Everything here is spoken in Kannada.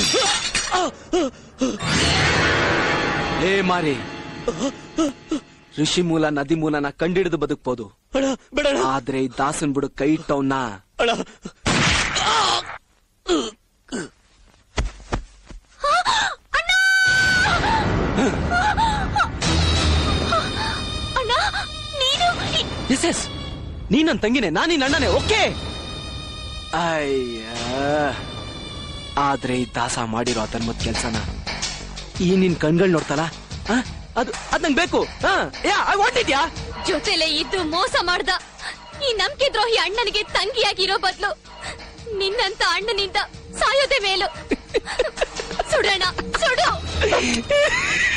ಏ ಮಾರಿ ಋಷಿ ಮೂಲ ನದಿ ಮೂಲನ ಕಂಡಿಡಿದು ಬದುಕ್ಬೋದು ಅಣ್ಣ ಬೇಡ ಅಣ್ಣ. ಆದ್ರೆ ಈ ದಾಸನ್ ಬಿಡು ಕೈ ಇಟ್ಟವನ್ನ ಅಣ್ಣ ಅಣ್ಣ ನೀನು ಎಸ್ ಎಸ್ ನೀ ನನ್ ತಂಗಿನೇ ನಾ ನಿನ್ ಅಣ್ಣನೇ ಓಕೆ ಅಯ್ಯ ಆದ್ರೆ ಈ ದಾಸ ಮಾಡಿರೋ ಅತನ್ಮತ್ ಕೆಲ್ಸನ ಈ ನಿನ್ ಕಣ್ಗಳ್ ನೋಡ್ತಲ್ಲ ಆ? ಅದು ಅದ್ ನಂಗ್ ಬೇಕು ಆ, ಯಾ ಐ ವಾಂಟ್ ಇಟ್ ಯಾ ಜೊತೆಲೆ ಇದ್ದು ಮೋಸ ಮಾಡ್ದ ಈ ನಂಬಿಕೆ ದ್ರೋಹಿ ಅಣ್ಣನಿಗೆ ತಂಗಿಯಾಗಿರೋ ಬದ್ಲು ನಿನ್ನಂತ ಅಣ್ಣನಿಂದ ಸಾಯೋದೆ ಮೇಲು ಸುಡೋಣ ಸುಡು